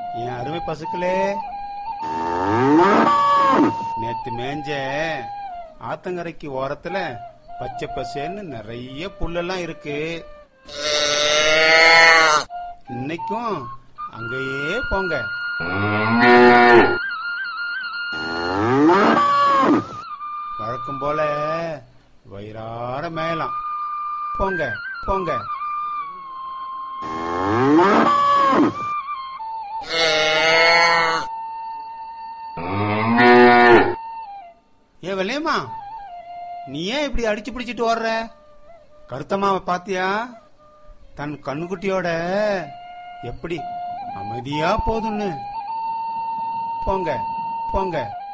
என் அருமை பசுக்களே நேத்து மேஞ்ச ஆத்தங்கரைக்கு ஓரத்துல பச்சை பசேன்னு நிறைய புல்லெல்லாம் இருக்கு இன்னைக்கும் அங்கேயே போங்க வழக்கம் போல வயிறார மேயலாம் போங்க போங்க ஏ வெள்ளையம்மா நீ ஏன் இப்படி அடிச்சு பிடிச்சிட்டு ஓடுற கருத்தம்மாவை பாத்தியா தன் கண்ணுக்குட்டியோட எப்படி அமைதியா போதும்னு போங்க போங்க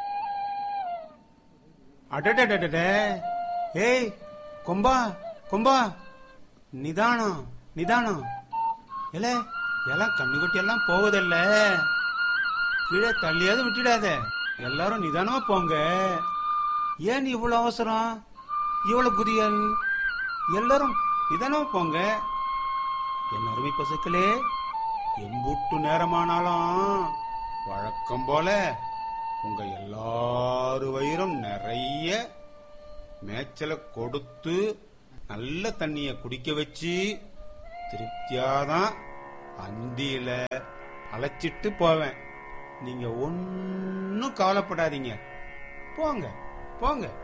அடடடடட ஏய் கொம்பா கொம்பா நிதானம் நிதானம் இல்ல எல்லாம் கண்ணுக்குட்டி எல்லாம் போகுதல்ல கீழே தள்ளியாவது விட்டுடாத எல்லாரும் நிதானமா போங்க ஏன் இவ்வளவு அவசரம் இவ்வளவு குதியல் எல்லாரும் நிதானமா போங்க என் அருமை பசுக்களே எம்புட்டு நேரமானாலும் வழக்கம் போல உங்க எல்லாரு வயிறும் நிறைய மேய்ச்சலை கொடுத்து நல்ல தண்ணிய குடிக்க வச்சு திருப்தியாதான் அந்தியில அழைச்சிட்டு போவேன் நீங்க ஒன்னும் கவலைப்படாதீங்க போங்க போங்க